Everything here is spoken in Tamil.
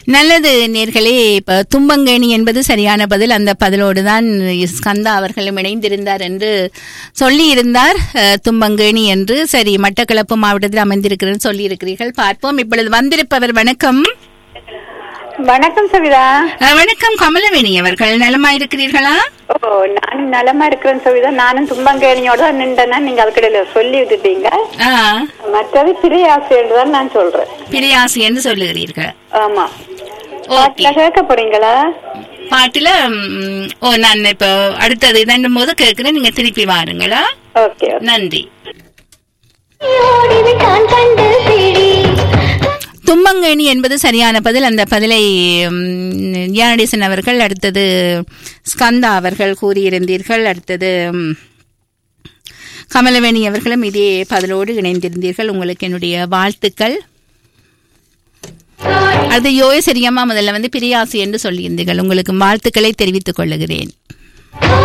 நல்லது நேர்களே இப்ப தும்பங்கேணி என்பது சரியான பதில் அந்த பதிலோடு தான் ஸ்கந்தா அவர்களும் இணைந்திருந்தார் என்று சொல்லியிருந்தார் அஹ், தும்பங்கேணி என்று சரி மட்டக்களப்பு மாவட்டத்தில் அமைந்திருக்கிறேன் சொல்லியிருக்கிறீர்கள் பார்ப்போம் இப்பொழுது வந்திருப்பவர் வணக்கம் வணக்கம் சவிதா அஹ், வணக்கம் கமலவேணி அவர்கள் நலமா இருக்கிறீர்களா ஓ நான் நலமா இருக்கிறேன் சவிதா நானும் தும்பங்கேணியோட தான் நின்றேன்னா நீங்க அதுக்கடையில சொல்லி விட்டுட்டீங்க ஆ, மற்றது பிரியாசைன்னு தான் நான் சொல்றேன் பிரியாசி என்று சொல்லுகிறீர்கள் ஆமா ஓகே பாட்டுல கேட்க போறீங்களா பாட்டுல ம், ஓ நான் இப்ப அடுத்தது இதன் போது கேட்கிறேன் நீங்க திருப்பி வாருங்களா ஓகே நன்றி தும்பங்கேணி என்பது சரியான பதில் அந்த பதிலை ம், ஞானடேசன் அவர்கள் அடுத்தது ஸ்கந்தா அவர்கள் கூறியிருந்தீர்கள் அடுத்தது ம், கமலவேணி அவர்களும் இதே பதிலோடு இணைந்திருந்தீர்கள் உங்களுக்கு என்னுடைய வாழ்த்துக்கள் அது யோகசரியம்மா முதல்ல வந்து பிரியாசி என்று சொல்லியிருந்தீர்கள் உங்களுக்கு வாழ்த்துக்களை தெரிவித்துக் கொள்ளுகிறேன்